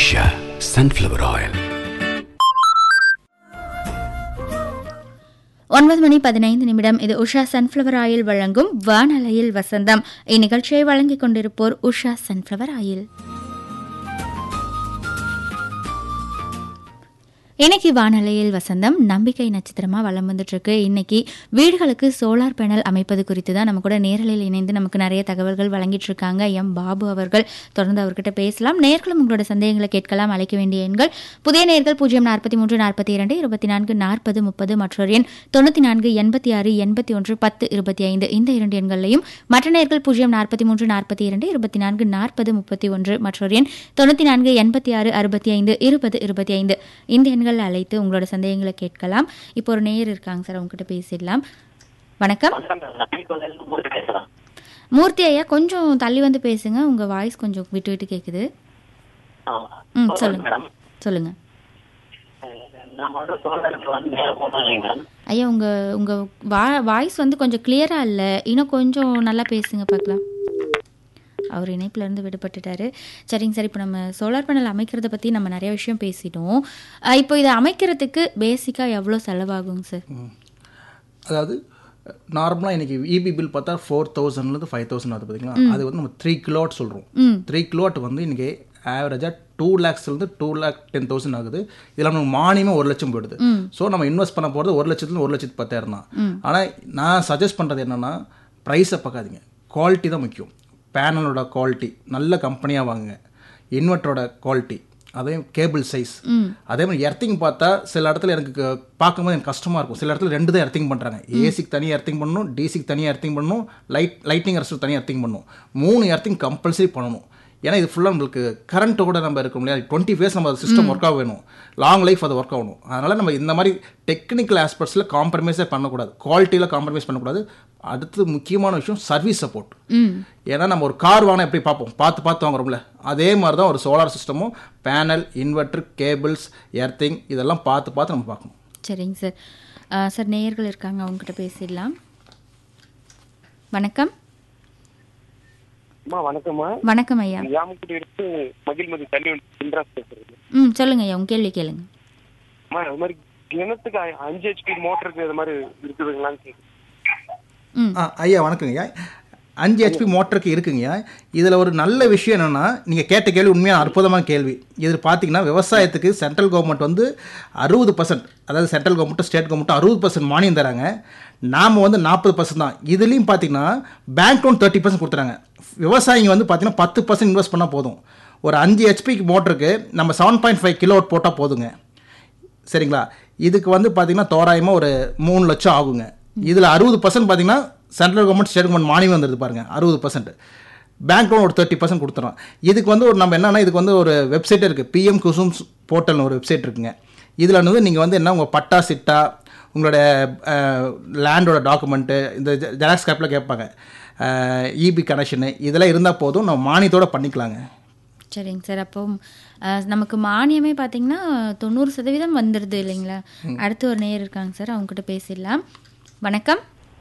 Usha sunflower oil ஒன்பது மணி பதினைந்து நிமிடம் இது உஷா சன்ஃப்ளவர் ஆயில் வழங்கும் வானலையில் வசந்தம் இந்நிகழ்ச்சியை வழங்கிக் கொண்டிருப்போர் உஷா சன்ஃப்ளவர் ஆயில் இன்னைக்கு வானலையில் வசந்தம் நம்பிக்கை நட்சத்திரமா வலம் வந்துட்டு இருக்கு இன்னைக்கு வீடுகளுக்கு சோலார் பேனல் அமைப்பது குறித்து தான் நம்ம கூட நேரலையில் இணைந்து நமக்கு நிறைய தகவல்கள் வழங்கிட்டு இருக்காங்க எம் பாபு அவர்கள் தொடர்ந்து அவர்கிட்ட பேசலாம் நேர்களும் உங்களோட சந்தேகங்களை கேட்கலாம் அழைக்க வேண்டிய எண்கள் புதிய நேர்கள் பூஜ்ஜியம் நாற்பத்தி மூன்று நாற்பத்தி இரண்டு இருபத்தி நான்கு நாற்பது முப்பது மற்றொரு எண் தொண்ணூற்றி நான்கு எண்பத்தி ஆறு எண்பத்தி ஒன்று பத்து இருபத்தி ஐந்து இந்த இரண்டு எண்களையும் மற்ற நேர்கள் பூஜ்ஜியம் நாற்பத்தி மூன்று நாற்பத்தி இரண்டு இருபத்தி நான்கு நாற்பது முப்பத்தி ஒன்று மற்றொரு எண் தொண்ணூற்றி நான்கு எண்பத்தி ஆறு அறுபத்தி ஐந்து இருபது இருபத்தி ஐந்து இந்த எண்கள் அழைத்து உங்களோட சந்தேகங்களை கேட்கலாம் இப்போ ஒரு நேயர் இருக்காங்க சார் அவங்ககிட்ட பேசிடலாம் வணக்கம் பேசலாம் மூர்த்தி ஐயா கொஞ்சம் தள்ளி வந்து பேசுங்க உங்க வாய்ஸ் கொஞ்சம் விட்டு விட்டு கேக்குது ம் சொல்லுங்க மேடம் சொல்லுங்க நம்மளோட சோழருக்கு வந்து மேல போனோம் இல்லைங்க மேடம் ஐயா உங்க உங்க வா வாய்ஸ் வந்து கொஞ்சம் கிளியரா இல்ல இன்னும் கொஞ்சம் நல்லா பேசுங்க பார்க்கலாம் அவர் இணைப்புல இருந்து விடுபட்டுட்டாரு சரிங்க சார் இப்போ நம்ம சோலார் பேனல் அமைக்கிறத பத்தி நம்ம நிறைய விஷயம் பேசிட்டோம் அஹ் இப்போ இதை அமைக்கிறதுக்கு பேசிக்கா எவ்வளோ செலவாகுங்க சார் அதாவது நார்மலாக இன்னைக்கு இபி பில் பார்த்தா ஃபோர் தௌசண்ட்லேருந்து ஃபைவ் தௌசண்ட் ஆகுது பார்த்தீங்களா அது வந்து நம்ம த்ரீ கிலோவாட் சொல்கிறோம் த்ரீ கிலோவாட் வந்து இன்னைக்கு ஆவரேஜாக டூ லேக்ஸ்லேருந்து டூ லேக் டென் தௌசண்ட் ஆகுது இதில் நமக்கு மானியமாக ஒரு லட்சம் போயிடுது ஸோ நம்ம இன்வெஸ்ட் பண்ண போகிறது ஒரு லட்சத்துலேருந்து ஒரு லட்சத்து பத்தாயிரம் தான் ஆனால் நான் சஜஸ்ட் பண்ணுறது என்னென்னா ப்ரைஸை பார்க்காதீங்க குவாலிட்டி தான் முக்கியம் பேனலோட குவாலிட்டி நல்ல கம்பெனியாக வாங்குங்க இன்வெர்ட்டரோட குவாலிட்டி அதே கேபிள் சைஸ் அதே மாதிரி எர்த்திங் பார்த்தா சில இடத்துல எனக்கு க- பார்க்கும்போது எனக்கு கஷ்டமாக இருக்கும் சில இடத்துல ரெண்டு தான் எர்த்திங் பண்ணுறாங்க ஏசிக்கு தனியாக எர்த்திங் பண்ணணும் டிசிக்கு தனியாக எர்த்திங் பண்ணணும் லைட் லைட்டிங் அரசு தனியாக எர்த்திங் பண்ணணும் மூணு எர்த்திங் கம்பல்சரி பண்ணணும் ஏன்னா இது ஃபுல்லாக நம்மளுக்கு கரண்ட் கூட நம்ம இருக்க முடியாது டுவெண்ட்டி ஃபேஸ் நம்ம சிஸ்டம் ஒர்க் ஆக வேணும் லாங் லைஃப் அது ஒர்க் ஆகணும் அதனால் நம்ம இந்த மாதிரி டெக்னிக்கல் ஆஸ்பெக்ட்ஸில் காம்ப்ரமைஸே பண்ணக்கூடாது குவாலிட்டியில் காம்ப்ரமைஸ் பண்ணக்கூடாது அடுத்து முக்கியமான விஷயம் சர்வீஸ் சப்போர்ட் ஏன்னா நம்ம ஒரு கார் வாங்கினா எப்படி பார்ப்போம் பார்த்து பார்த்து வாங்குறோம்ல அதே மாதிரி தான் ஒரு சோலார் சிஸ்டமும் பேனல் இன்வெர்டர் கேபிள்ஸ் எர்த்திங் இதெல்லாம் பார்த்து பார்த்து நம்ம பார்க்கணும் சரிங்க சார் அஹ் சார் நேயர்கள் இருக்காங்க அவங்ககிட்ட பேசிடலாம் வணக்கம் அம்மா வணக்கம்மா வணக்கம் ஐயா ஜாமக்குடி எடுத்து மகிழ்மதி தள்ளி இன்ட்ரெஸ்ட் பேசுறது ம் சொல்லுங்க ஐயா உங்க கேள்வி கேளுங்க அம்மா அது மாதிரி கிணத்துக்கு அ- அஞ்சு ஹெச்பி மோட்டருக்கு இது மாதிரி இருக்குதுங்களான்னு கேக்குது ம் ஆ ஐயா வணக்கங்க ஐயா அஞ்சு ஹெச்பி மோட்டருக்கு இருக்குங்கய்யா இதில் ஒரு நல்ல விஷயம் என்னென்னா நீங்கள் கேட்ட கேள்வி உண்மையான அற்புதமான கேள்வி இது பார்த்தீங்கன்னா விவசாயத்துக்கு சென்ட்ரல் கவர்மெண்ட் வந்து அறுபது பர்சன்ட் அதாவது சென்ட்ரல் கவர்மெண்ட்டும் ஸ்டேட் கவர்மெண்ட்டும் அறுபது பர்சன்ட் மானியம் தராங்க நாம் வந்து நாற்பது பர்சன்ட் தான் இதுலேயும் பார்த்தீங்கன்னா பேங்க் லோன் தேர்ட்டி பர்சன்ட் கொடுத்துறாங்க விவசாயிங்க வந்து பார்த்தீங்கன்னா பத்து பர்சன்ட் இன்வெஸ்ட் பண்ணால் போதும் ஒரு அஞ்சு ஹெச்பிக்கு மோட்டருக்கு நம்ம செவன் பாயிண்ட் ஃபைவ் கிலோ போட்டால் போதுங்க சரிங்களா இதுக்கு வந்து பார்த்தீங்கன்னா தோராயமாக ஒரு மூணு லட்சம் ஆகுங்க இதில் அறுபது பர்சன்ட் பார்த்தீங்கன்னா சென்ட்ரல் கவர்மெண்ட் ஸ்டேட் கவர்மெண்ட் மானியம் வந்துருது பாருங்க அறுபது பர்சன்ட் பேங்க் லோன் ஒரு தேர்ட்டி பர்சன்ட் கொடுத்துறோம் இதுக்கு வந்து ஒரு நம்ம என்னன்னா இதுக்கு வந்து ஒரு வெப்சைட் இருக்குது பிஎம் குசும்ஸ் போர்ட்டல்னு ஒரு வெப்சைட் இருக்குங்க இதில் வந்து நீங்கள் வந்து என்ன உங்கள் பட்டா சிட்டா உங்களோட லேண்டோட டாக்குமெண்ட்டு இந்த ஜெராக்ஸ் கேப்பில் கேட்பாங்க இபி கனெக்ஷனு இதெல்லாம் இருந்தால் போதும் நம்ம மானியத்தோட பண்ணிக்கலாங்க சரிங்க சார் அப்போ அஹ், நமக்கு மானியமே பார்த்தீங்கன்னா தொண்ணூறு சதவீதம் வந்துடுது இல்லைங்களா அடுத்து ஒரு நேயர் இருக்காங்க சார் அவங்ககிட்ட பேசிடலாம் வணக்கம்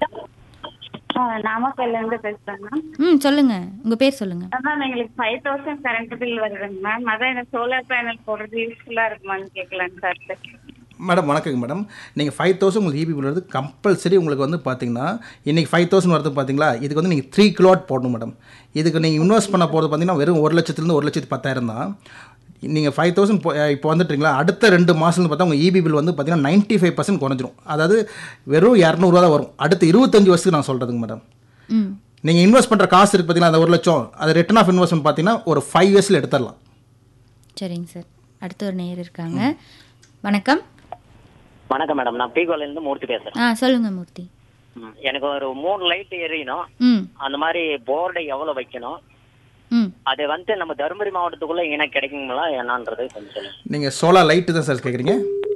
ஆ, நாமக்கல்ல இருந்து பேசுறேன் மேம் ம் சொல்லுங்க உங்க பேர் சொல்லுங்க அதான் எங்களுக்கு ஃபைவ் தௌசண்ட் கரண்ட் பில் வருதுங்க மேம் அதான் எனக்கு சோலார் பேனல் போடுறது யூஸ்ஃபுல்லா இருக்குமான்னு கேட்கலான்னு சார் மேடம் வணக்கங்க மேடம் நீங்கள் ஃபைவ் தௌசண்ட் உங்களுக்கு இபி வருது கம்பல்சரி உங்களுக்கு வந்து பார்த்தீங்கன்னா இன்றைக்கி ஃபைவ் தௌசண்ட் வருது பார்த்தீங்களா இதுக்கு வந்து நீங்கள் த்ரீ கிலோவாட் போடணும் மேடம் இதுக்கு நீங்கள் இன்வெஸ்ட் பண்ண போகிறது பார்த்தீங்கன்னா வெறும் ஒரு லட்சத்துலேருந்து ஒரு லட்சத்து பத்தாயிரம் தான் நீங்கள் ஃபைவ் தௌசண்ட் இப்போ வந்துட்டுங்களா அடுத்த ரெண்டு மாதம்னு பார்த்தா உங்கள் இபி பில் வந்து பார்த்தீங்கன்னா நைன்ட்டி ஃபைவ் பர்சன்ட் குறைஞ்சிரும் அதாவது வெறும் இரநூறுவா தான் வரும் அடுத்த இருபத்தஞ்சு வருஷத்துக்கு நான் சொல்கிறதுங்க மேடம் ம் நீங்கள் இன்வெஸ்ட் பண்ணுற காசு இருக்குது பார்த்தீங்கன்னா அந்த ஒரு லட்சம் அது ரிட்டர்ன் ஆஃப் இன்வெஸ்ட்மெண்ட் பார்த்தீங்கன்னா ஒரு ஃபைவ் இயர்ஸில் எடுத்துடலாம் சரிங்க சார் அடுத்து ஒரு நேயர் இருக்காங்க வணக்கம் வணக்கம் மேடம் நான் பீகோல இருந்து மூர்த்தி பேசுறேன் ஆ சொல்லுங்க மூர்த்தி ம், எனக்கு ஒரு மூணு லைட் எரியணும் ம் அந்த மாதிரி போர்டை எவ்வளவு வைக்கணும் ம் அது வந்து நம்ம தருமபுரி மாவட்டத்துக்குள்ள எனக்கு கிடைக்குங்களா என்னன்றது கொஞ்சம் சொல்லுங்க நீங்கள் சோலார் லைட்டு தான் சார் கேட்குறீங்க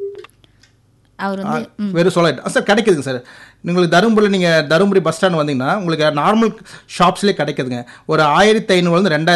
அவர் வந்து ம் வெறும் சோலார் சார் கிடைக்குதுங்க சார் உங்களுக்கு தருமபுரியில் நீங்கள் தருமபுரி பஸ் ஸ்டாண்ட் வந்தீங்கன்னா உங்களுக்கு நார்மல் ஷாப்ஸ்லேயே கிடைக்குதுங்க ஒரு ஆயிரத்தி ஐநூறுலேருந்து ரெண்டாயிரம்